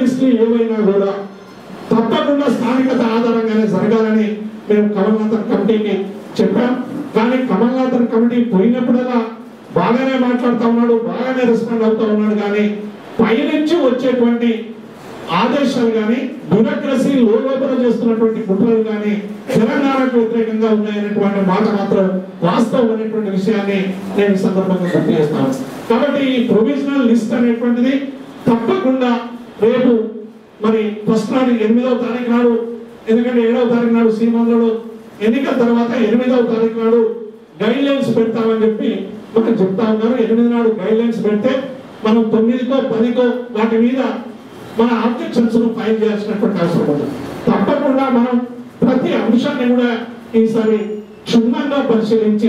లిస్టులు ఏవైనా కూడా తప్పకుండా స్థానికత ఆధారంగానే జరగాలని మేము కమల్నాథన్ కమిటీకి చెప్పాం కానీ కమల్నాథన్ కమిటీ పోయినప్పుడల్లా బాగానే మాట్లాడుతూ ఉన్నాడు బాగానే రెస్పాండ్ అవుతా ఉన్నాడు కానీ పైనుంచి వచ్చేటువంటి ఆదేశాలు కానీ బ్యూరోక్రసీ లోపల చేస్తున్నటువంటి కుట్రలు కానీ తెలంగాణకు వ్యతిరేకంగా ఉన్నాయనేటువంటి మాట మాత్రం వాస్తవం అనేటువంటి విషయాన్ని నేను ఈ సందర్భంగా గుర్తు చేస్తాను కాబట్టి ఈ ప్రొవిజనల్ లిస్ట్ అనేటువంటిది తప్పకుండా రేపు మరి ఫస్ట్ నాడు ఎనిమిదవ తారీఖు నాడు ఎందుకంటే ఏడవ తారీఖు నాడు సీమాంధ్రలో ఎన్నికల తర్వాత ఎనిమిదవ తారీఖు నాడు గైడ్ లైన్స్ పెడతామని చెప్పి మనం చెప్తా ఉన్నారు ఎనిమిది నాడు గైడ్ లైన్స్ పెడితే మనం తొమ్మిదికో పదికో వాటి మీద మన ఆబ్జెక్షన్స్ ఫైల్ చేయాల్సినటువంటి అవసరం ఉంది తప్పకుండా మనం ప్రతి అంశాన్ని కూడా ఈసారి క్షుణ్ణంగా పరిశీలించి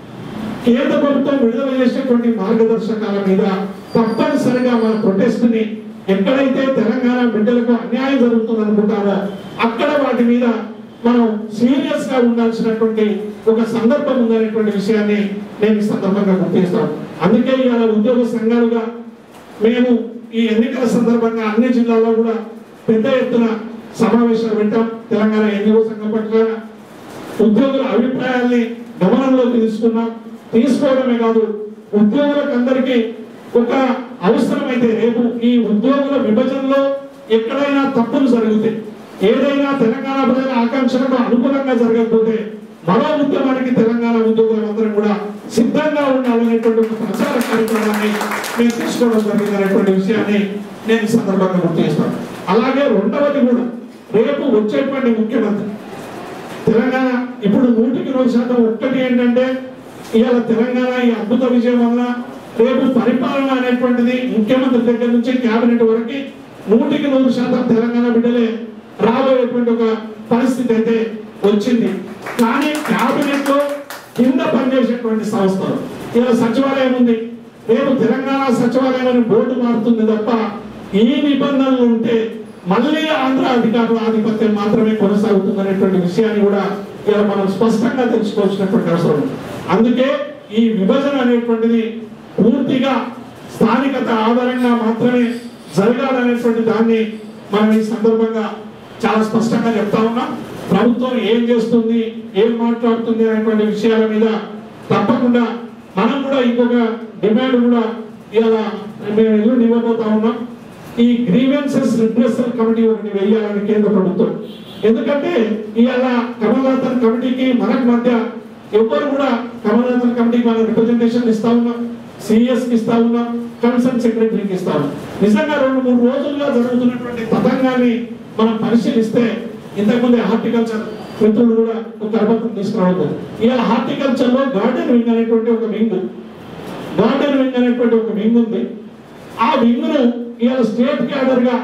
కేంద్ర ప్రభుత్వం విడుదల చేసేటువంటి మార్గదర్శకాల మీద తప్పనిసరిగా మన ప్రొటెస్ట్ ని ఎక్కడైతే తెలంగాణ బిడ్డలకు అన్యాయం జరుగుతుంది అనుకుంటామో అక్కడ వాటి మీద మనం సీరియస్ గా ఉండాల్సినటువంటి ఒక సందర్భం ఉందనేటువంటి విషయాన్ని నేను ఈ సందర్భంగా గుర్తిస్తాను అందుకే ఇవాళ ఉద్యోగ సంఘాలుగా మేము ఈ ఎన్నికల సందర్భంగా అన్ని జిల్లాల్లో కూడా పెద్ద ఎత్తున సమావేశాలు పెట్టాం తెలంగాణ ఎన్నికల సంఘం పట్ల ఉద్యోగుల అభిప్రాయాల్ని గమనంలోకి తీసుకున్నాం తీసుకోవడమే కాదు ఉద్యోగులకు అందరికీ ఒక అవసరమైతే రేపు ఈ ఉద్యోగుల విభజనలో ఎక్కడైనా తప్పులు జరిగితే ఏదైనా తెలంగాణ ప్రజల ఆకాంక్షలకు అనుకూలంగా జరగకపోతే మరో ఉద్యమానికి తెలంగాణ ఉద్యోగులందరం కూడా సిద్ధంగా ఉండాలనేటువంటి ఒక ప్రచార కార్యక్రమాన్ని నేను తీసుకోవడం జరిగింది అనేటువంటి విషయాన్ని నేను ఈ సందర్భంగా గుర్తు చేస్తాను అలాగే రెండవది కూడా రేపు వచ్చేటువంటి ముఖ్యమంత్రి తెలంగాణ ఇప్పుడు నూటికి నూరు శాతం ఒక్కటి ఏంటంటే ఇవాళ తెలంగాణ ఈ అద్భుత విజయం వలన రేపు పరిపాలన అనేటువంటిది ముఖ్యమంత్రి దగ్గర నుంచి కేబినెట్ వరకు నూటికి నూరు శాతం తెలంగాణ బిడ్డలే రాబోయేటువంటి ఒక పరిస్థితి అయితే వచ్చింది కానీ కేబినెట్ లో కింద పనిచేసేటువంటి సంస్థలు ఇలా సచివాలయం ఉంది రేపు తెలంగాణ సచివాలయం అని బోర్డు మారుతుంది తప్ప ఈ నిబంధనలు ఉంటే మళ్ళీ ఆంధ్ర అధికారుల ఆధిపత్యం మాత్రమే కొనసాగుతుంది అనేటువంటి విషయాన్ని కూడా ఇలా మనం స్పష్టంగా తెలుసుకోవాల్సినటువంటి అవసరం ఉంది అందుకే ఈ విభజన అనేటువంటిది పూర్తిగా స్థానికత ఆధారంగా మాత్రమే జరగాలనేటువంటి దాన్ని మనం ఈ సందర్భంగా చాలా స్పష్టంగా చెప్తా ఉన్నాం ప్రభుత్వం ఏం చేస్తుంది ఏం మాట్లాడుతుంది అనేటువంటి విషయాల మీద తప్పకుండా మనం కూడా ఇంకొక డిమాండ్ కూడా ఇలా మేము ఎల్లుండి ఇవ్వబోతా ఉన్నాం ఈ గ్రీవెన్సెస్ రిప్రెసల్ కమిటీ ఒకటి వేయాలని కేంద్ర ప్రభుత్వం ఎందుకంటే ఇవాళ కమల్నాథన్ కమిటీకి మనకు మధ్య ఎవరు కూడా కమల్నాథన్ కమిటీకి మనం రిప్రజెంటేషన్ ఇస్తా ఉన్నాం సిఎస్ కి ఇస్తా ఉన్నాం కన్సర్న్ సెక్రటరీకి ఇస్తా ఉన్నాం నిజంగా రెండు మూడు రోజులుగా జరుగుతున్నటువంటి తతంగాన్ని మనం పరిశీలిస్తే ఇంతకుముందు హార్టికల్చర్ మిత్రులు కూడా ఒక కరపత్రం తీసుకురావద్దు ఇవాళ హార్టికల్చర్ లో గార్డెన్ వింగ్ అనేటువంటి ఒక వింగ్ గార్డెన్ వింగ్ అనేటువంటి ఒక వింగ్ ఉంది ఆ వింగ్ ను ఇవాళ స్టేట్ క్యాడర్ గా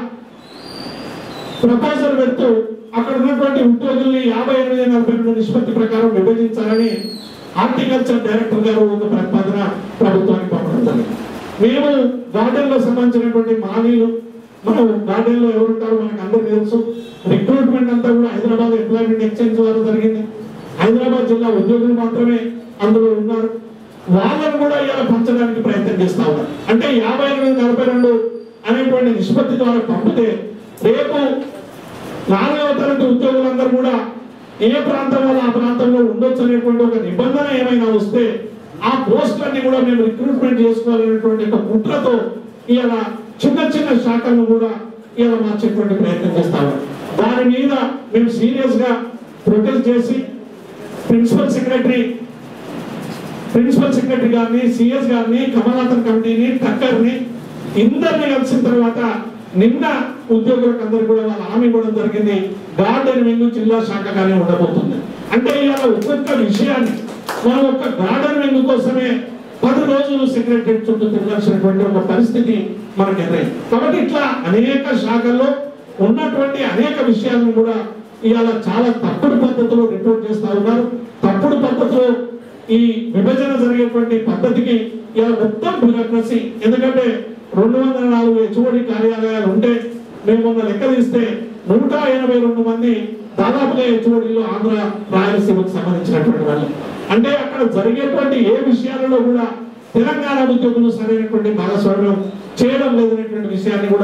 ప్రపోజల్ పెడుతూ అక్కడ ఉన్నటువంటి ఉద్యోగుల్ని యాభై ఎనిమిది నలభై రెండు నిష్పత్తి ప్రకారం విభజించాలని హార్టికల్చర్ డైరెక్టర్ గారు ఒక ప్రతిపాదన ప్రభుత్వానికి పంపడం జరిగింది మేము గార్డెన్ లో సంబంధించినటువంటి మానీయులు మనం గార్డెన్ లో ఎవరుంటారో మనకు అందరికీ తెలుసు రిక్రూట్మెంట్ అంతా కూడా హైదరాబాద్ ఎంప్లాయ్మెంట్ ఎక్స్చేంజ్ ద్వారా జరిగింది హైదరాబాద్ జిల్లా ఉద్యోగులు మాత్రమే అందులో ఉన్నారు వాళ్ళను కూడా ఇలా పంచడానికి ప్రయత్నం చేస్తా ఉన్నారు అంటే యాభై ఎనిమిది నలభై రెండు అనేటువంటి నిష్పత్తి ద్వారా పంపితే రేపు నాలుగవ తరగతి ఉద్యోగులందరూ కూడా ఏ ప్రాంతం వల్ల ఆ ప్రాంతంలో ఉండొచ్చు అనేటువంటి ఒక నిబంధన ఏమైనా వస్తే ఆ పోస్టులన్నీ కూడా మేము రిక్రూట్మెంట్ చేసుకోవాలనేటువంటి ఒక కుట్రతో ఇలా చిన్న చిన్న శాఖలను కూడా ఇలా మార్చేటువంటి ప్రయత్నం చేస్తాము దాని మీద మేము సీరియస్ గా ప్రొటెస్ట్ చేసి ప్రిన్సిపల్ సెక్రటరీ ప్రిన్సిపల్ సెక్రటరీ గారిని సిఎస్ గారిని కమలాథన్ కమిటీని టక్కర్ని ఇందరిని కలిసిన తర్వాత నిన్న ఉద్యోగులకు అందరు కూడా వాళ్ళ హామీ ఇవ్వడం జరిగింది గార్డెన్ వింగ్ జిల్లా శాఖగానే ఉండబోతుంది అంటే ఇవాళ ఒక్కొక్క విషయాన్ని మనం ఒక గార్డెన్ వింగ్ కోసమే పది రోజులు సెక్రటరీ చుట్టూ తిరగాల్సినటువంటి ఒక పరిస్థితి మనకు ఎదురైంది కాబట్టి ఇట్లా అనేక శాఖల్లో ఉన్నటువంటి అనేక విషయాలను కూడా ఇవాళ చాలా తప్పుడు పద్ధతిలో రిపోర్ట్ చేస్తా ఉన్నారు తప్పుడు పద్ధతిలో ఈ విభజన జరిగేటువంటి పద్ధతికి ఇలా మొత్తం బ్యూరోక్రసీ ఎందుకంటే రెండు వందల నాలుగు హెచ్ఓడి కార్యాలయాలు ఉంటే మేము మొన్న లెక్క తీస్తే నూట ఎనభై రెండు మంది దాదాపుగా హెచ్ఓడిలో ఆంధ్ర రాయలసీమకు సంబంధించినటువంటి వాళ్ళు అంటే అక్కడ జరిగేటువంటి ఏ విషయాలలో కూడా తెలంగాణ ఉద్యోగులు సరైనటువంటి భాగస్వామ్యం చేయడం లేదనేటువంటి విషయాన్ని కూడా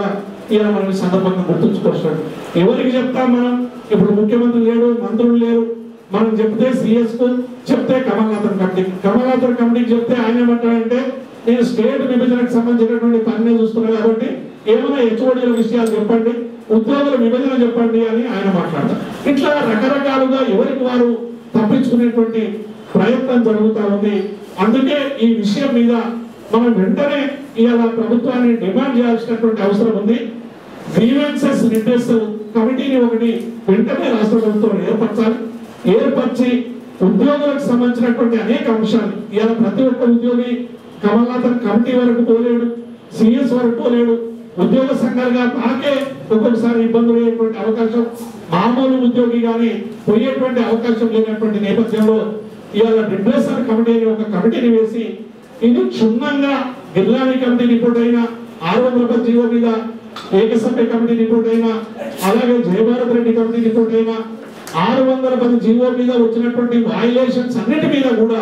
ఇలా మనం ఈ సందర్భంగా గుర్తుంచుకోవచ్చు ఎవరికి చెప్తాం మనం ఇప్పుడు ముఖ్యమంత్రి లేడు మంత్రులు లేరు మనం చెప్తే సిఎస్ కు చెప్తే కమల్నాథన్ కమిటీ కమల్నాథన్ కమిటీకి చెప్తే ఆయన ఏమంటాడంటే నేను స్టేట్ విభజనకు సంబంధించినటువంటి పనిని చూస్తున్నాను కాబట్టి ఏమైనా హెచ్ఓడీల విషయాలు చెప్పండి ఉద్యోగుల విభజన చెప్పండి అని ఆయన మాట్లాడతారు ఇట్లా రకరకాలుగా ఎవరికి వారు తప్పించుకునేటువంటి ప్రయత్నం జరుగుతూ ఉంది అందుకే ఈ విషయం మీద మనం వెంటనే ఇవాళ ప్రభుత్వాన్ని డిమాండ్ చేయాల్సినటువంటి అవసరం ఉంది గ్రీవెన్సెస్ రిడ్రెస్ కమిటీని ఒకటి వెంటనే రాష్ట్ర ప్రభుత్వం ఏర్పరచాలి ఏర్పరిచి ఉద్యోగులకు సంబంధించినటువంటి అనేక అంశాలు ఇవాళ ప్రతి ఒక్క ఉద్యోగి కమల్నాథన్ కమిటీ వరకు పోలేడు సిఎస్ వరకు పోలేడు ఉద్యోగ సంఘాలుగా నాకే ఒక్కొక్కసారి ఇబ్బందులు అయ్యేటువంటి అవకాశం మామూలు ఉద్యోగి కానీ పోయేటువంటి అవకాశం లేనటువంటి నేపథ్యంలో ఇవాళ రిడ్రెసర్ కమిటీ అని ఒక కమిటీని వేసి ఇది క్షుణ్ణంగా గిర్లాని కమిటీ రిపోర్ట్ అయినా ఆరు వందల పది జీవో మీద ఏకసభ్య కమిటీ రిపోర్ట్ అయినా అలాగే జయభారత్ రెడ్డి కమిటీ రిపోర్ట్ అయినా ఆరు వందల పది జీవో మీద వచ్చినటువంటి వయలేషన్స్ అన్నిటి మీద కూడా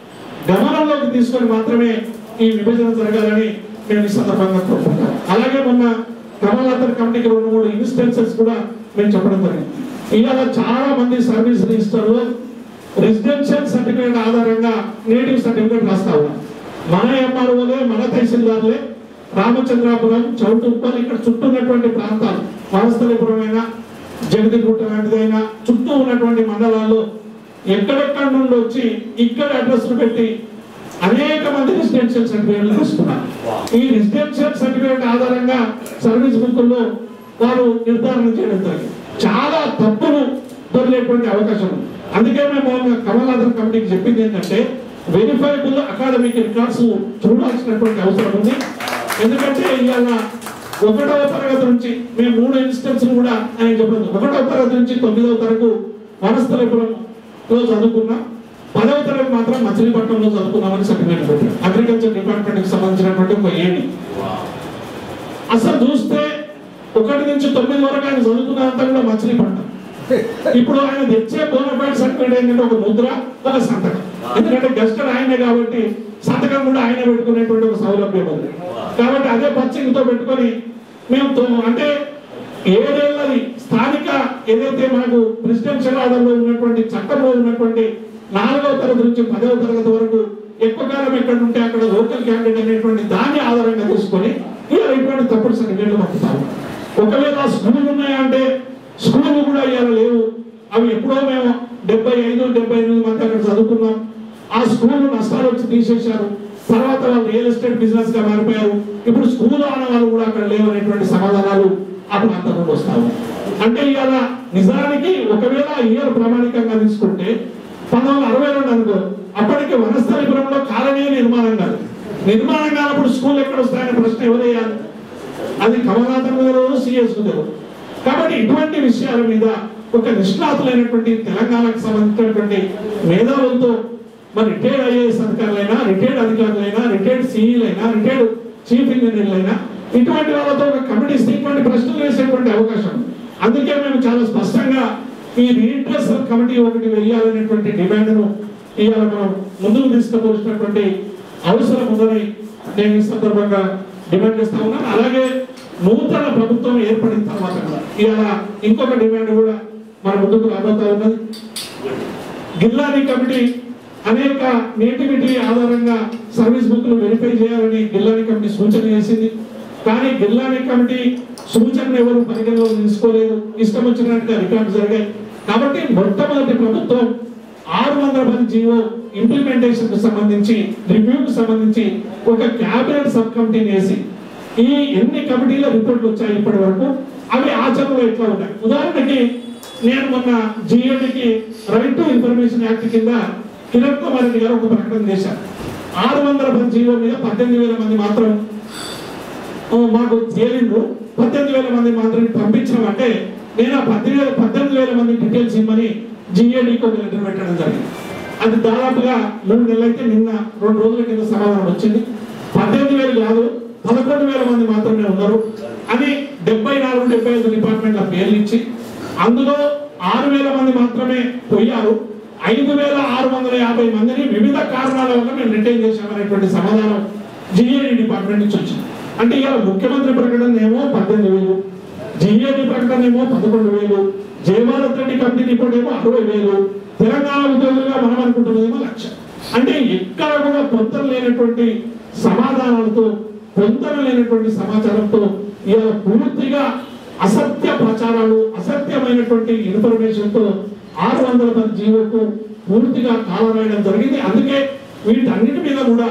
గమనంలోకి తీసుకొని మాత్రమే ఈ విభజన జరగాలని మేము ఈ సందర్భంగా కోరుకుంటాం అలాగే మొన్న కమలాథర్ కమిటీకి రెండు మూడు ఇన్స్టెన్సెస్ కూడా మేము చెప్పడం జరిగింది ఇవాళ చాలా మంది సర్వీస్ రిజిస్టర్లో రెసిడెన్షియల్ సర్టిఫికేట్ ఆధారంగా నేటివ్ సర్టిఫికేట్ రాస్తా ఉన్నారు మన ఎంఆర్ఓలే మన తహసీల్దార్లే రామచంద్రాపురం చౌటుప్పల్ ఇక్కడ చుట్టూ ఉన్నటువంటి ప్రాంతాలు వనస్థలిపురమైనా జగదిగుట్ట లాంటిదైనా చుట్టూ ఉన్నటువంటి మండలాల్లో ఎక్కడెక్కడి నుండి వచ్చి ఇక్కడ అడ్రస్లు పెట్టి అనేక మంది రెసిడెన్షియల్ సర్టిఫికేట్లు తీసుకున్నారు ఈ రెసిడెన్షియల్ సర్టిఫికేట్ ఆధారంగా సర్వీస్ బుక్కుల్లో వారు నిర్ధారణ చేయడం జరిగింది చాలా తప్పులు దొరికేటువంటి అవకాశం ఉంది అందుకే మేము కమలాథన్ కమిటీకి చెప్పింది ఏంటంటే వెరిఫైబుల్ అకాడమిక్ రికార్డ్స్ చూడాల్సినటువంటి అవసరం ఉంది ఎందుకంటే ఇవాళ ఒకటవ తరగతి నుంచి మేము మూడు ఇన్స్టెన్స్ కూడా ఆయన చెప్పలేదు ఒకటవ తరగతి నుంచి తొమ్మిదవ తరగతి వనస్థలిపురంలో చదువుకున్నాం పదవ తరగతి మాత్రం మచిలీపట్నంలో చదువుకున్నామని సర్టిఫికేట్ పెట్టారు అగ్రికల్చర్ డిపార్ట్మెంట్ కి సంబంధించినటువంటి ఒక ఏడి అసలు చూస్తే ఒకటి నుంచి తొమ్మిది వరకు ఆయన చదువుకున్నంతా కూడా మచిలీపట్నం ఇప్పుడు ఆయన తెచ్చే బోనఫైడ్ సర్టిఫికేట్ ఏంటంటే ఒక ముద్ర ఒక సంతకం ఎందుకంటే గెస్టెడ్ ఆయనే కాబట్టి సంతకం కూడా ఆయన పెట్టుకునేటువంటి ఒక సౌలభ్యం ఉంది కాబట్టి అదే పచ్చింగ్తో పెట్టుకొని మేము తో- అంటే ఏడేళ్ళది స్థానిక ఏదైతే మనకు ప్రెసిడెన్షియల్ ఆర్డర్లో ఉన్నటువంటి చట్టంలో ఉన్నటువంటి నాలుగవ తరగతి నుంచి పదవ తరగతి వరకు ఎక్కువ కాలం ఎక్కడ ఉంటే అక్కడ లోకల్ క్యాండిడేట్ అనేటువంటి దాన్ని ఆధారంగా తీసుకొని ఇలా ఇటువంటి తప్పుడు సర్టిఫికేట్లు పంపుతాము ఒకవేళ స్కూల్ ఉన్నాయా అంటే స్కూల్ కూడా ఇవాళ లేవు అవి ఎప్పుడో మేము డెబ్బై ఐదు డెబ్బై ఎనిమిది మంది అక్కడ చదువుకున్నాం ఆ స్కూల్ నష్టాలు వచ్చి తీసేశారు తర్వాత వాళ్ళు రియల్ ఎస్టేట్ బిజినెస్ గా మారిపోయారు ఇప్పుడు స్కూల్ ఆన వాళ్ళు కూడా అక్కడ లేవు అనేటువంటి సమాధానాలు ఆ ప్రాంతం నుండి వస్తాయి అంటే ఇవాళ నిజానికి ఒకవేళ ఇయర్ ప్రామాణికంగా తీసుకుంటే పంతొమ్మిది వందల అరవై రెండు అనుకో అప్పటికి వనస్థలిపురంలో కాలనీ నిర్మాణం కాదు నిర్మాణం కానప్పుడు స్కూల్ ఎక్కడ వస్తాయనే ప్రశ్న ఎవరేయాలి అది కమలాథన్ గారు సిఎస్ గారు కాబట్టి ఇటువంటి విషయాల మీద ఒక నిష్ణాతులైనటువంటి తెలంగాణకు సంబంధించినటువంటి మేధావులతో మరి రిటైర్డ్ ఐఏఎస్ అధికారులైనా రిటైర్డ్ అధికారులైనా రిటైర్డ్ సిఈలైనా రిటైర్డ్ చీఫ్ ఇంజనీర్లైనా ఇటువంటి వాళ్ళతో ఒక కమిటీస్ ఇటువంటి ప్రశ్నలు వేసేటువంటి అవకాశం ఉంది. అందుకే మేము చాలా స్పష్టంగా ఈ రీడ్రెస్ కమిటీ ఒకటి వేయాలనేటువంటి డిమాండ్ను ఇవాళ మనం ముందుకు తీసుకుపోసినటువంటి అవసరం ఉందని నేను ఈ సందర్భంగా డిమాండ్ చేస్తా ఉన్నాను అలాగే నూతన ప్రభుత్వం ఏర్పడిన తర్వాత కూడా ఇవాళ ఇంకొక డిమాండ్ కూడా మన ముందుకు రాబోతా ఉన్నది గిల్లాని కమిటీ అనేక నేటివిటీ ఆధారంగా సర్వీస్ బుక్లు వెరిఫై చేయాలని గిల్లాని కమిటీ సూచన చేసింది కానీ గిల్లాని కమిటీ సూచనలు ఎవరు పరిగణలో తీసుకోలేదు ఇష్టం వచ్చినట్టుగా రికార్డు జరిగాయి కాబట్టి మొట్టమొదటి ప్రభుత్వం ఆరు వందల పది జీవో ఇంప్లిమెంటేషన్ కు సంబంధించి రివ్యూకి సంబంధించి ఒక క్యాబినెట్ సబ్ కమిటీని వేసి ఈ ఎన్ని కమిటీల రిపోర్ట్లు వచ్చాయి ఇప్పటి వరకు అవి ఆచరణలో ఎట్లా ఉన్నాయి ఉదాహరణకి నేను మొన్న జిఏడికి రైట్ టు ఇన్ఫర్మేషన్ యాక్ట్ కింద కిరణ్ కుమార్ రెడ్డి గారు ఒక ప్రకటన చేశారు ఆరు వందల పది జీవో మీద పద్దెనిమిది వేల మంది మాత్రం ఆ, మాకు తేలిండు పద్దెనిమిది వేల మంది మాత్రం పంపించామంటే నేను ఆ పద్దెనిమిది వేల పద్దెనిమిది వేల మంది డీటెయిల్స్ ఇమ్మని జిఏడికి ఒక లెటర్ పెట్టడం జరిగింది అది దాదాపుగా మూడు నెలలు అయితే నిన్న రెండు రోజుల కింద సమాధానం వచ్చింది పద్దెనిమిది వేలు కాదు పదకొండు వేల మంది మాత్రమే ఉన్నారు అని డెబ్బై నాలుగు డెబ్బై ఐదు డిపార్ట్మెంట్ల పేర్లు ఇచ్చి అందులో ఆరు వేల మంది మాత్రమే పోయారు ఐదు వేల ఆరు వందల యాభై మందిని వివిధ కారణాల వల్ల మేము రిటైన్ చేశామనేటువంటి సమాధానం జిఏడి డిపార్ట్మెంట్ నుంచి వచ్చింది అంటే ఇవాళ ముఖ్యమంత్రి ప్రకటన ఏమో పద్దెనిమిది వేలు జిఏడి ప్రకటన ఏమో పదకొండు వేలు జయభారత్ రెడ్డి కమిటీ రిపోర్ట్ ఏమో అరవై వేలు తెలంగాణ ఉద్యోగులుగా మనం అనుకుంటున్నదేమో లక్ష అంటే ఎక్కడ కూడా పొంతన లేనటువంటి సమాధానాలతో పొంతన లేనటువంటి సమాచారంతో ఇవాళ పూర్తిగా అసత్య ప్రచారాలు అసత్యమైనటువంటి ఇన్ఫర్మేషన్ తో ఆరు వందల మంది జీవోకు పూర్తిగా కాలరాయడం జరిగింది అందుకే వీటన్నిటి మీద కూడా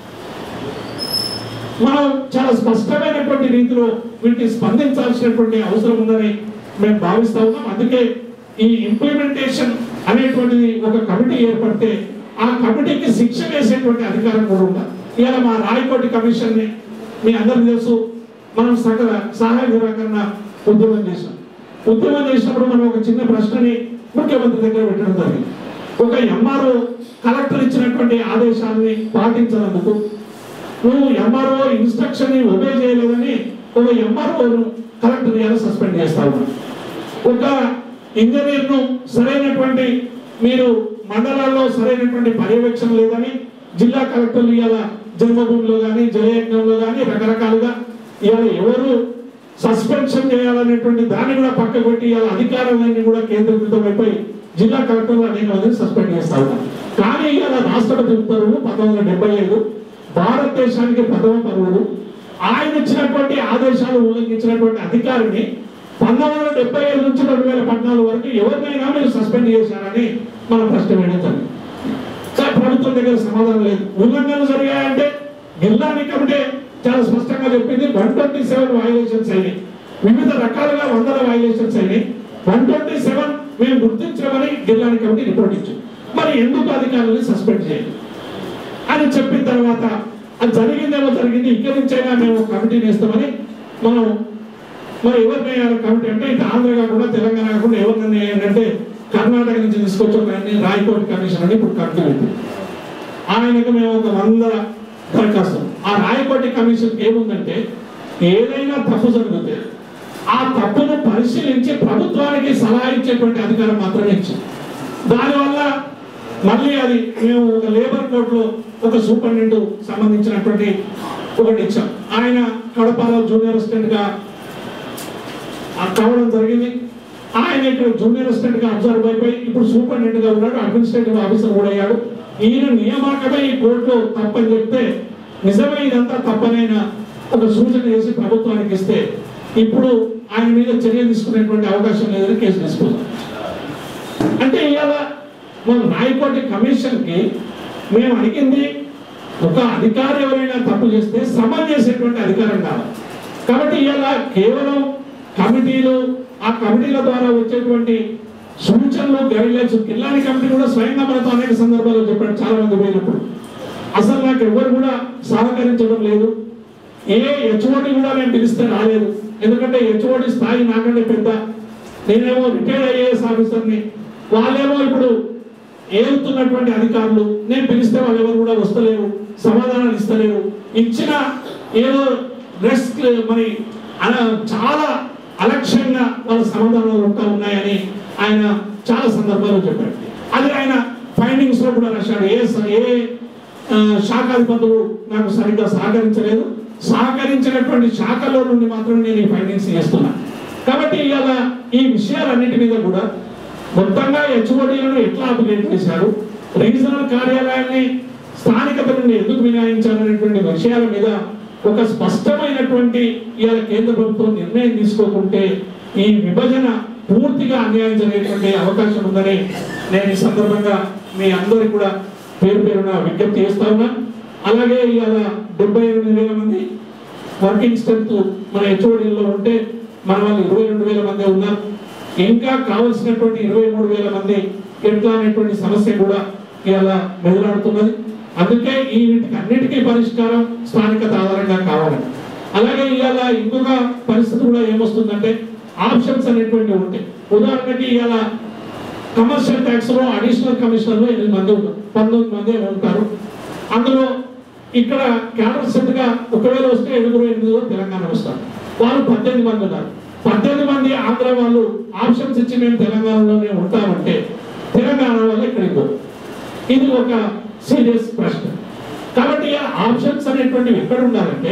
మనం చాలా స్పష్టమైనటువంటి రీతిలో వీటిని స్పందించాల్సినటువంటి అవసరం ఉందని మేము భావిస్తా ఉన్నాం అందుకే ఈ ఇంప్లిమెంటేషన్ అనేటువంటిది ఒక కమిటీ ఏర్పడితే ఆ కమిటీకి శిక్ష వేసేటువంటి అధికారం కూడా ఉండాలి ఇవాళ మా రాయకోటి కమిషన్ ని మీ అందరికీ తెలుసు మనం సకల సహాయ నిరాకరణ ఉద్యమం చేసాం ఉద్యమం చేసినప్పుడు మనం ఒక చిన్న ప్రశ్నని ముఖ్యమంత్రి దగ్గర పెట్టడం జరిగింది ఒక ఎంఆర్ఓ కలెక్టర్ ఇచ్చినటువంటి ఆదేశాలని పాటించినందుకు నువ్వు ఎంఆర్ఓ ఇన్స్ట్రక్షన్ ని ఒబే చేయలేదని ఒక ఎంఆర్ఓను కలెక్టర్ ఇవాళ సస్పెండ్ చేస్తా ఉన్నాడు ఒక ఇంజనీర్ ను సరైనటువంటి మీరు మండలాల్లో సరైనటువంటి పర్యవేక్షణ లేదని జిల్లా కలెక్టర్లు ఇవాళ జన్మభూమిలో కానీ జయయజ్ఞంలో కానీ రకరకాలుగా ఇవాళ ఎవరు సస్పెన్షన్ చేయాలనేటువంటి దాన్ని కూడా పక్క పెట్టి ఇవాళ అధికారాలన్నీ కూడా కేంద్రీకృతం అయిపోయి జిల్లా కలెక్టర్లు అనేక మందిని సస్పెండ్ చేస్తా ఉన్నారు కానీ ఇవాళ రాష్ట్రపతి ఉత్తర్వులు పంతొమ్మిది వందల డెబ్బై ఐదు భారతదేశానికి ప్రథమ పరువుడు ఆయన ఇచ్చినటువంటి ఆదేశాలు ఉల్లంఘించినటువంటి అధికారిని పంతొమ్మిది వందల డెబ్బై ఐదు నుంచి రెండు వేల పద్నాలుగు వరకు ఎవరినైనా మీరు సస్పెండ్ చేశారని మనం ప్రశ్న వేయడం జరిగింది కానీ ప్రభుత్వం దగ్గర సమాధానం లేదు ఉల్లంఘనలు జరిగాయంటే గిల్లాని కమిటీ చాలా స్పష్టంగా చెప్పింది వన్ ట్వంటీ సెవెన్ వైలేషన్స్ అయినాయి వివిధ రకాలుగా వందల వైలేషన్స్ అయినాయి వన్ ట్వంటీ సెవెన్ మేము గుర్తించామని గిల్లాని కమిటీ రిపోర్ట్ ఇచ్చింది మరి ఎందుకు అధికారులను సస్పెండ్ చేయాలి అని చెప్పిన తర్వాత అది జరిగిందేమో జరిగింది ఇక్కడి నుంచైనా మేము కమిటీని వేస్తామని మనం మరి ఎవరిని వేయాలి కమిటీ అంటే ఇటు ఆంధ్ర కాకుండా తెలంగాణ కాకుండా ఎవరిని వేయాలి అంటే కర్ణాటక నుంచి తీసుకొచ్చి ఒక ఆయన్ని రాయకోటి కమిషన్ అని ఇప్పుడు కమిటీ ఉంది ఆయనకు మేము ఒక వంద దరఖాస్తు ఆ రాయకోటి కమిషన్కి ఏముందంటే ఏదైనా తప్పు జరిగితే ఆ తప్పును పరిశీలించి ప్రభుత్వానికి సలహా ఇచ్చేటువంటి అధికారం మాత్రమే ఇచ్చింది దానివల్ల మళ్ళీ అది మేము ఒక లేబర్ కోర్టులో ఒక సూపరింటెండెంట్ సంబంధించినటువంటి ఒకటి ఇచ్చాం ఆయన కడపలో జూనియర్ అసిస్టెంట్ గా ఆ కావడం జరిగింది ఆయన ఇక్కడ జూనియర్ అసిస్టెంట్ గా అబ్జర్వ్ అయిపోయి ఇప్పుడు సూపరింటెండెంట్ గా ఉన్నాడు అడ్మినిస్ట్రేటివ్ ఆఫీసర్ కూడా అయ్యాడు ఈయన నియామకమే ఈ కోర్టులో తప్పని చెప్తే నిజమే ఇదంతా తప్పనైనా ఒక సూచన చేసి ప్రభుత్వానికి ఇస్తే ఇప్పుడు ఆయన మీద చర్య తీసుకునేటువంటి అవకాశం లేదని కేసు తీసుకున్నాం అంటే ఇవాళ మన రాయకోటి కమిషన్ కి మేము అడిగింది ఒక అధికారి ఎవరైనా తప్పు చేస్తే సమన్ చేసేటువంటి అధికారం కావాలి కాబట్టి ఇవాళ కేవలం కమిటీలు ఆ కమిటీల ద్వారా వచ్చేటువంటి సూచనలు గైడ్లైన్స్ కిల్లాని కమిటీ కూడా స్వయంగా మనతో అనేక సందర్భాల్లో చెప్పాడు చాలా మంది పోయినప్పుడు అసలు నాకు ఎవరు కూడా సహకరించడం లేదు ఏ హెచ్ఓడి కూడా నేను పిలిస్తే రాలేదు ఎందుకంటే హెచ్ఓడి స్థాయి నాకంటే పెద్ద నేనేమో రిటైర్డ్ ఐఏఎస్ ఆఫీసర్ని వాళ్ళేమో ఇప్పుడు ఏలుతున్నటువంటి అధికారులు నేను పిలిస్తే వాళ్ళు ఎవరు కూడా వస్తలేరు సమాధానాలు ఇస్తలేరు ఇచ్చిన ఏదో రెస్ట్ మరి అన- చాలా అలక్ష్యంగా వాళ్ళ సమాధానాలు ఉంటా ఉన్నాయని ఆయన చాలా సందర్భాల్లో చెప్పాడు అది ఆయన ఫైండింగ్స్ లో కూడా రాశాడు ఏ స- ఏ ఆ, శాఖాధిపతులు నాకు సరిగ్గా సహకరించలేదు సహకరించినటువంటి శాఖలో నుండి మాత్రం నేను ఈ ఫైండింగ్స్ చేస్తున్నా కాబట్టి ఇవాళ ఈ విషయాలన్నిటి మీద కూడా మొత్తంగా హెచ్ఓడీలను ఎట్లా అప్గ్రేడ్ చేశారు రీజనల్ కార్యాలయాన్ని స్థానికత నుండి ఎందుకు మినహాయించాలనేటువంటి విషయాల మీద ఒక స్పష్టమైనటువంటి ఇవాళ కేంద్ర ప్రభుత్వం నిర్ణయం తీసుకోకుంటే ఈ విభజన పూర్తిగా అన్యాయం జరిగేటువంటి అవకాశం ఉందని నేను ఈ సందర్భంగా మీ అందరికి కూడా పేరు పేరున విజ్ఞప్తి చేస్తా ఉన్నా అలాగే ఇవాళ డెబ్బై ఎనిమిది వేల మంది వర్కింగ్ స్ట్రెంత్ మన హెచ్ఓడీలో ఉంటే మన వాళ్ళు ఇరవై రెండు వేల మంది ఉన్నారు ఇంకా కావలసినటువంటి ఇరవై మూడు వేల మంది ఎట్లా అనేటువంటి సమస్య కూడా ఇవాళ మెదులాడుతున్నది అందుకే ఈ వీటికి అన్నిటికీ పరిష్కారం స్థానికత ఆధారంగా కావాలి అలాగే ఇవాళ ఇంకొక పరిస్థితి కూడా ఏమొస్తుందంటే ఆప్షన్స్ అనేటువంటి ఉంటాయి ఉదాహరణకి ఇవాళ కమర్షియల్ ట్యాక్స్ లో అడిషనల్ కమిషనర్లు ఎనిమిది మంది ఉన్నారు పంతొమ్మిది మంది ఏమో ఉంటారు అందులో ఇక్కడ క్యాడర్ సెట్ గా ఒకవేళ వస్తే ఏడుగురు ఎనిమిదిగురు తెలంగాణ వస్తారు వాళ్ళు పద్దెనిమిది మంది ఉన్నారు పద్దెనిమిది మంది ఆంధ్ర వాళ్ళు ఆప్షన్స్ ఇచ్చి మేము తెలంగాణలోనే ఉంటామంటే తెలంగాణ వాళ్ళు ఇక్కడికి పోరు. ఇది ఒక సీరియస్ ప్రశ్న కాబట్టి ఆ ఆప్షన్స్ అనేటువంటివి ఎక్కడ ఉండాలంటే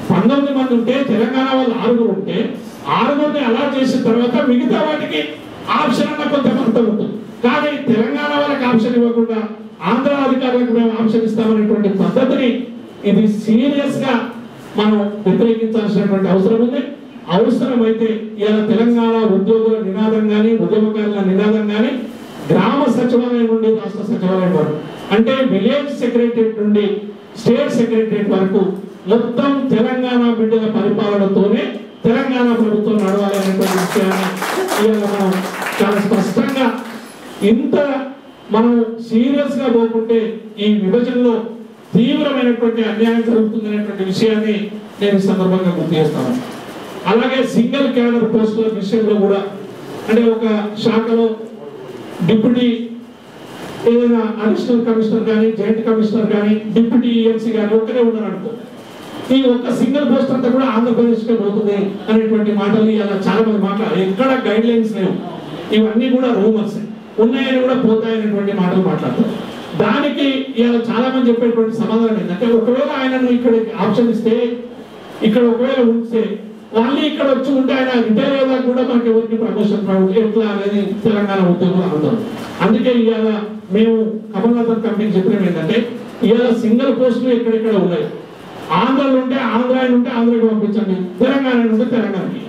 పంతొమ్మిది మంది ఉంటే తెలంగాణ వాళ్ళు ఆరుగురు ఉంటే ఆరుగురిని అలాట్ చేసిన తర్వాత మిగతా వాటికి ఆప్షన్ అన్న కొంత అర్థం ఉంటుంది కానీ తెలంగాణ వాళ్ళకి ఆప్షన్ ఇవ్వకుండా ఆంధ్ర అధికారులకు మేము ఆప్షన్ ఇస్తామనేటువంటి పద్ధతిని ఇది సీరియస్ గా మనం వ్యతిరేకించాల్సినటువంటి అవసరం ఉంది అవసరమైతే ఇలా తెలంగాణ ఉద్యోగుల నినాదం కానీ ఉద్యమకారుల నినాదం కానీ గ్రామ సచివాలయం నుండి రాష్ట్ర సచివాలయం వరకు అంటే విలేజ్ సెక్రటరియట్ నుండి స్టేట్ సెక్రటరియట్ వరకు మొత్తం తెలంగాణ బిడ్డల పరిపాలనతోనే తెలంగాణ ప్రభుత్వం నడవాలి అనేటువంటి విషయాన్ని ఇవాళ మనం చాలా స్పష్టంగా ఇంత మనం సీరియస్ గా పోకుంటే ఈ విభజనలో తీవ్రమైనటువంటి అన్యాయం జరుగుతుందనేటువంటి విషయాన్ని నేను ఈ సందర్భంగా గుర్తు చేస్తాను అలాగే సింగిల్ క్యాడర్ పోస్టుల విషయంలో కూడా అంటే ఒక శాఖలో డిప్యూటీ ఏదైనా అడిషనల్ కమిషనర్ కానీ జాయింట్ కమిషనర్ కానీ డిప్యూటీ ఈఎన్సీ కానీ ఒక్కరే ఉన్నారు అనుకో ఈ ఒక్క సింగిల్ పోస్ట్ అంతా కూడా ఆంధ్రప్రదేశ్ కే పోతుంది అనేటువంటి మాటలు ఇలా చాలా మంది మాట్లాడారు ఎక్కడ గైడ్ లైన్స్ లేవు ఇవన్నీ కూడా రూమర్స్ ఉన్నాయని కూడా పోతాయనేటువంటి మాటలు మాట్లాడతారు దానికి ఇలా చాలా మంది చెప్పేటువంటి సమాధానం ఏంటంటే ఒకవేళ ఆయనను ఇక్కడ ఆప్షన్ ఇస్తే ఇక్కడ ఒకవేళ ఉంటే వాళ్ళు ఇక్కడ వచ్చి ఉంటే ఆయన రిటైర్ అయ్యేదాకా కూడా మనకి ఎవరికి ప్రమోషన్ రావు ఎట్లా అనేది తెలంగాణ ఉద్యోగులు అందరూ అందుకే ఇవాళ మేము కమల్నాథన్ కంపెనీకి చెప్పినవి ఏంటంటే ఇవాళ సింగిల్ పోస్టులు ఎక్కడెక్కడ ఉన్నాయి ఆంధ్రలో ఉంటే ఆంధ్ర ఆయన ఉంటే ఆంధ్రకి పంపించండి తెలంగాణ ఆయన ఉంటే తెలంగాణకి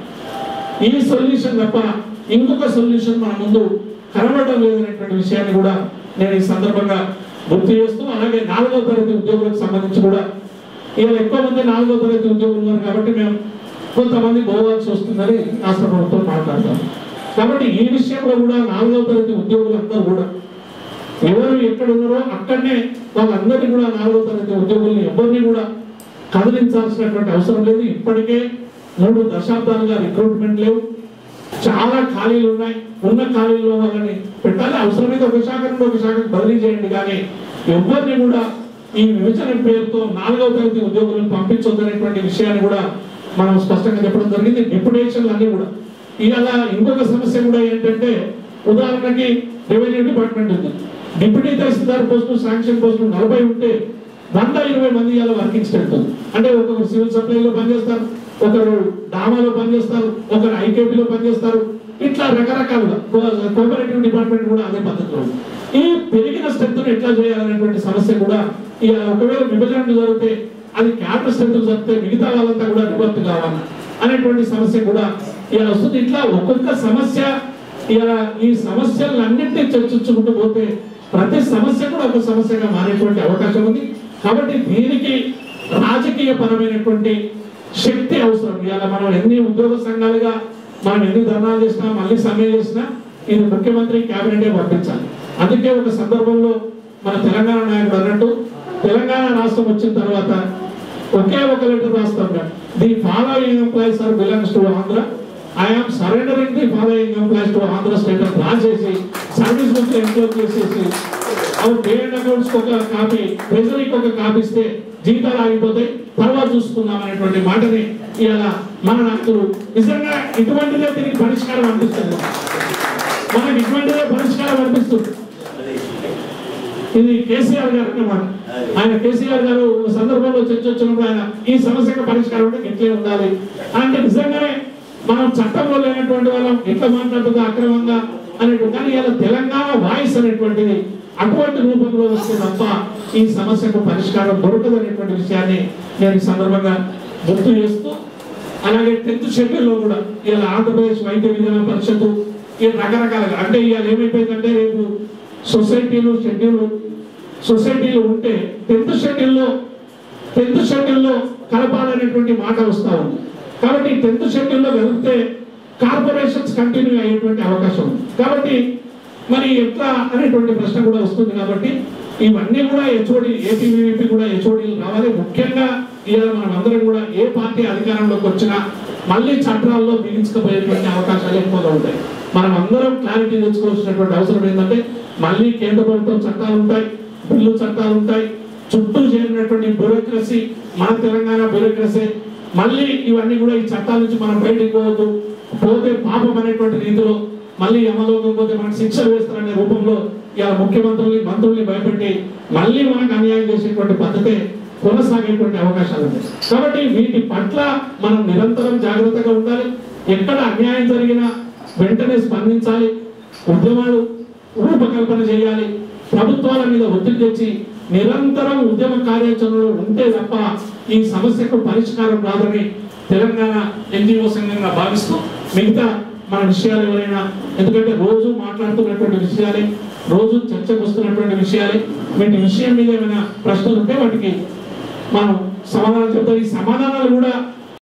ఈ సొల్యూషన్ తప్ప ఇంకొక సొల్యూషన్ మన ముందు కనబడడం లేదనేటువంటి విషయాన్ని కూడా నేను ఈ సందర్భంగా గుర్తు చేస్తూ అలాగే నాలుగో తరగతి ఉద్యోగులకు సంబంధించి కూడా ఇలా ఎక్కువ మంది నాలుగో తరగతి ఉద్యోగులు ఉన్నారు కాబట్టి మేము కొంతమంది పోవాల్సి వస్తుందని రాష్ట్ర ప్రభుత్వం మాట్లాడతాం కాబట్టి ఈ విషయంలో కూడా నాలుగో తరగతి ఉద్యోగులందరూ కూడా ఎవరు ఎక్కడ ఉన్నారో అక్కడనే వాళ్ళందరినీ కూడా నాలుగో తరగతి ఉద్యోగుల్ని ఎవరిని కూడా కదిలించాల్సినటువంటి అవసరం లేదు ఇప్పటికే మూడు దశాబ్దాలుగా రిక్రూట్మెంట్ లేవు చాలా ఖాళీలు ఉన్నాయి ఉన్న ఖాళీల్లో వాళ్ళని పెట్టాలి అవసరమైతే ఒక శాఖ నుండి ఒక శాఖకు బదిలీ చేయండి కానీ ఎవరిని కూడా ఈ విభజన పేరుతో నాలుగవ తరగతి ఉద్యోగులను పంపించొద్దనేటువంటి విషయాన్ని కూడా మనం స్పష్టంగా చెప్పడం జరిగింది డిప్యుటేషన్లు అన్ని కూడా ఇవాళ ఇంకొక సమస్య కూడా ఏంటంటే ఉదాహరణకి రెవెన్యూ డిపార్ట్మెంట్ ఉంది deputy tahsildar post sanction post నలభై ఉంటే వంద ఇరవై మంది ఇవాళ వర్కింగ్ స్టేట్ అంటే ఒకరు సివిల్ సప్లైలో పనిచేస్తారు ఒకరు డామాలో పనిచేస్తారు ఒకరు ఐకేపీలో పనిచేస్తారు ఇట్లా రకరకాలుగా కోఆపరేటివ్ డిపార్ట్మెంట్ కూడా అదే పద్ధతిలో ఉంది. ఈ పెరిగిన స్ట్రెంత్ ఎట్లా చేయాలనేటువంటి సమస్య కూడా ఇక ఒకవేళ విభజన జరిగితే అది క్యాపిటల్ స్ట్రెంత్ జరిగితే మిగతా వాళ్ళంతా కూడా రివర్ట్ కావాలి అనేటువంటి సమస్య కూడా ఇలా వస్తుంది ఇట్లా ఒక్కొక్క సమస్య ఇలా ఈ సమస్యలన్నింటినీ చర్చించుకుంటూ పోతే ప్రతి సమస్య కూడా ఒక సమస్యగా మారేటువంటి అవకాశం ఉంది కాబట్టి దీనికి రాజకీయ పరమైనటువంటి శక్తి అవసరం ఇవాళ మనం ఎన్ని ఉద్యోగ సంఘాలుగా మనం ఎన్ని ధర్నాలు చేసినా మళ్ళీ సమ్మె చేసినా ఇది ముఖ్యమంత్రి కేబినెట్ పంపించాలి అందుకే ఒక సందర్భంలో మన తెలంగాణ నాయకుడు అన్నట్టు తెలంగాణ రాష్ట్రం వచ్చిన తర్వాత ఒకే ఒక లెటర్ రాస్తాం మేము the following employees are belongs to Andhra I'm surrendering the following employees to Andhra state అని రాసేసి సర్వీస్ నుంచి ఎన్క్లోజ్ చేసేసి అవి పేమెంట్ అకౌంట్స్ ఒక కాపీ ట్రెజరీకి ఒక కాపీ ఇస్తే జీతాలు ఆగిపోతాయి తర్వాత చూసుకుందాం అనేటువంటి మాటని ఇలా మన నాయకులు నిజంగా ఇటువంటిదే దీనికి పరిష్కారం అనిపిస్తుంది మనకి ఇటువంటిదే పరిష్కారం అనిపిస్తుంది ఇది కేసీఆర్ గారు అన్నమాట ఆయన కేసీఆర్ గారు ఒక సందర్భంలో చర్చ వచ్చినప్పుడు ఆయన ఈ సమస్యకు పరిష్కారం అంటే ఎట్లే ఉండాలి అంటే నిజంగానే మనం చట్టంలో లేనటువంటి వాళ్ళం ఎట్లా మాట్లాడుతుందో అక్రమంగా అనేటువంటి కానీ ఇలా తెలంగాణ వాయిస్ అనేటువంటిది అటువంటి రూపంలో వస్తే తప్ప ఈ సమస్యకు పరిష్కారం దొరకదు అనేటువంటి విషయాన్ని నేను ఈ సందర్భంగా గుర్తు చేస్తూ అలాగే టెన్త్ షెడ్యూల్లో కూడా ఇలా ఆంధ్రప్రదేశ్ వైద్య విధాన పరిషత్తు ఈ రకరకాలుగా అంటే ఇవాళ ఏమైపోయిందంటే రేపు సొసైటీలు షెడ్యూల్ సొసైటీలు ఉంటే టెన్త్ షెడ్యూల్లో టెన్త్ షెడ్యూల్లో కలపాలనేటువంటి మాట వస్తా ఉంది కాబట్టి టెన్త్ షెడ్యూల్లో వెళ్తే కార్పొరేషన్స్ కంటిన్యూ అయ్యేటువంటి అవకాశం ఉంది కాబట్టి మరి ఎట్లా అనేటువంటి ప్రశ్న కూడా వస్తుంది కాబట్టి ఇవన్నీ కూడా హెచ్ఓడి ఏపీవీపీ కూడా హెచ్ఓడీలు రావాలి ముఖ్యంగా ఇవాళ మనం అందరం కూడా ఏ పార్టీ అధికారంలోకి వచ్చినా మళ్ళీ చట్టాల్లో బిగించకపోయేటువంటి అవకాశాలు ఎక్కువగా ఉంటాయి మనం అందరం క్లారిటీ తెచ్చుకోవాల్సినటువంటి అవసరం ఏంటంటే మళ్ళీ కేంద్ర ప్రభుత్వం చట్టాలు ఉంటాయి బిల్లు చట్టాలు ఉంటాయి చుట్టూ చేరినటువంటి బ్యూరోక్రసీ మన తెలంగాణ బ్యూరోక్రసీ మళ్ళీ ఇవన్నీ కూడా ఈ చట్టాల నుంచి మనం బయటికి పోవద్దు పోతే పాపం అనేటువంటి రీతిలో మళ్ళీ యమలోకం పోతే మనకు శిక్షలు వేస్తారనే రూపంలో ఇలా ముఖ్యమంత్రుల్ని మంత్రుల్ని భయపెట్టి మళ్ళీ మనకు అన్యాయం చేసేటువంటి పద్ధతే కొనసాగేటువంటి అవకాశాలు ఉన్నాయి కాబట్టి వీటి పట్ల మనం నిరంతరం జాగ్రత్తగా ఉండాలి ఎక్కడ అన్యాయం జరిగినా వెంటనే స్పందించాలి ఉద్యమాలు రూపకల్పన చేయాలి ప్రభుత్వాల మీద ఒత్తిడి తెచ్చి నిరంతరం ఉద్యమ కార్యాచరణలో ఉంటే తప్ప ఈ సమస్యకు పరిష్కారం రాదని తెలంగాణ ఎన్జిఓ సంఘంగా భావిస్తూ మిగతా మన విషయాలు ఎవరైనా ఎందుకంటే రోజు మాట్లాడుతున్నటువంటి విషయాలే రోజు చర్చకు వస్తున్నటువంటి విషయాలే వీటి విషయం మీద ఏమైనా ప్రశ్నలు ఉంటే వాటికి మనం సమాధానం చెప్తాం ఈ సమాధానాలు కూడా